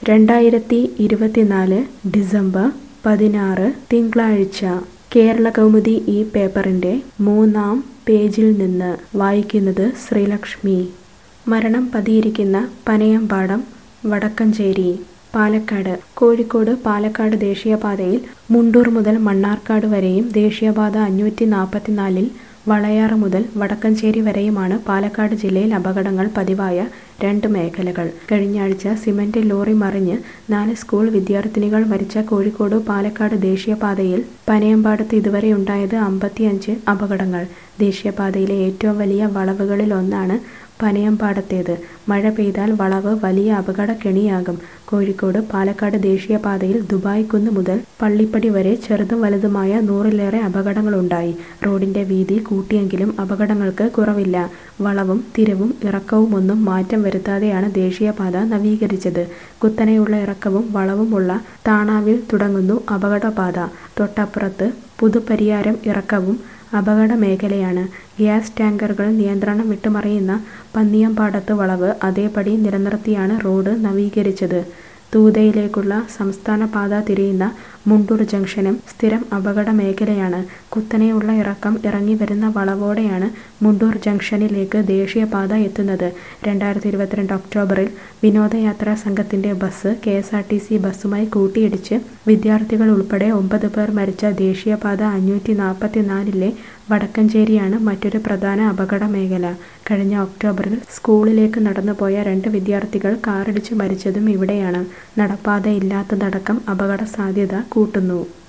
രണ്ടായിരത്തി ഇരുപത്തിനാല് ഡിസംബർ പതിനാറ് തിങ്കളാഴ്ച കേരളകൗമുദി ഈ പേപ്പറിൻ്റെ മൂന്നാം പേജിൽ നിന്ന് വായിക്കുന്നത് ശ്രീലക്ഷ്മി മരണം പതിയിരിക്കുന്ന പനയമ്പാടം വടക്കഞ്ചേരി പാലക്കാട് കോഴിക്കോട് പാലക്കാട് ദേശീയപാതയിൽ മുണ്ടൂർ മുതൽ മണ്ണാർക്കാട് വരെയും ദേശീയപാത അഞ്ഞൂറ്റി നാൽപ്പത്തിനാലിൽ വളയാറ് മുതൽ വടക്കഞ്ചേരി വരെയുമാണ് പാലക്കാട് ജില്ലയിൽ അപകടങ്ങൾ പതിവായ രണ്ട് മേഖലകൾ കഴിഞ്ഞയാഴ്ച സിമന്റ് ലോറി മറിഞ്ഞ് നാല് സ്കൂൾ വിദ്യാർത്ഥിനികൾ മരിച്ച കോഴിക്കോട് പാലക്കാട് ദേശീയപാതയിൽ പനയമ്പാടത്ത് ഇതുവരെയുണ്ടായത് അമ്പത്തിയഞ്ച് അപകടങ്ങൾ ദേശീയപാതയിലെ ഏറ്റവും വലിയ വളവുകളിൽ ഒന്നാണ് പനയമ്പാടത്തേത് മഴ പെയ്താൽ വളവ് വലിയ അപകടക്കെണിയാകും കോഴിക്കോട് പാലക്കാട് ദേശീയപാതയിൽ ദുബായ് കുന്ന് മുതൽ പള്ളിപ്പടി വരെ ചെറുതും വലുതുമായ നൂറിലേറെ അപകടങ്ങളുണ്ടായി റോഡിന്റെ വീതി കൂട്ടിയെങ്കിലും അപകടങ്ങൾക്ക് കുറവില്ല വളവും തിരിവും ഇറക്കവുമൊന്നും മാറ്റം വരുത്താതെയാണ് ദേശീയപാത നവീകരിച്ചത് കുത്തനെയുള്ള ഇറക്കവും വളവുമുള്ള താണാവിൽ തുടങ്ങുന്നു അപകടപാത തൊട്ടപ്പുറത്ത് പുതുപരിയാരം ഇറക്കവും അപകട മേഖലയാണ് ഗ്യാസ് ടാങ്കറുകൾ നിയന്ത്രണം വിട്ടുമറിയുന്ന പന്നിയമ്പാടത്ത് വളവ് അതേപടി നിലനിർത്തിയാണ് റോഡ് നവീകരിച്ചത് തൂതയിലേക്കുള്ള സംസ്ഥാന പാത തിരിയുന്ന മുണ്ടൂർ ജംഗ്ഷനും സ്ഥിരം അപകട മേഖലയാണ് കുത്തനെയുള്ള ഇറക്കം ഇറങ്ങി വരുന്ന വളവോടെയാണ് മുണ്ടൂർ ജംഗ്ഷനിലേക്ക് ദേശീയപാത എത്തുന്നത് രണ്ടായിരത്തി ഇരുപത്തിരണ്ട് ഒക്ടോബറിൽ വിനോദയാത്രാ സംഘത്തിന്റെ bus K S R T C ബസ്സുമായി കൂട്ടിയിടിച്ച് വിദ്യാർത്ഥികൾ ഉൾപ്പെടെ ഒമ്പത് പേർ മരിച്ച ദേശീയപാത അഞ്ഞൂറ്റി നാൽപ്പത്തിനാലിലെ വടക്കഞ്ചേരിയാണ് മറ്റൊരു പ്രധാന അപകട മേഖല കഴിഞ്ഞ ഒക്ടോബറിൽ സ്കൂളിലേക്ക് നടന്നുപോയ രണ്ട് വിദ്യാർത്ഥികൾ കാറിടിച്ച് മരിച്ചതും ഇവിടെയാണ് നടപ്പാത ഇല്ലാത്തതടക്കം അപകട സാധ്യത കൂട്ടുന്നു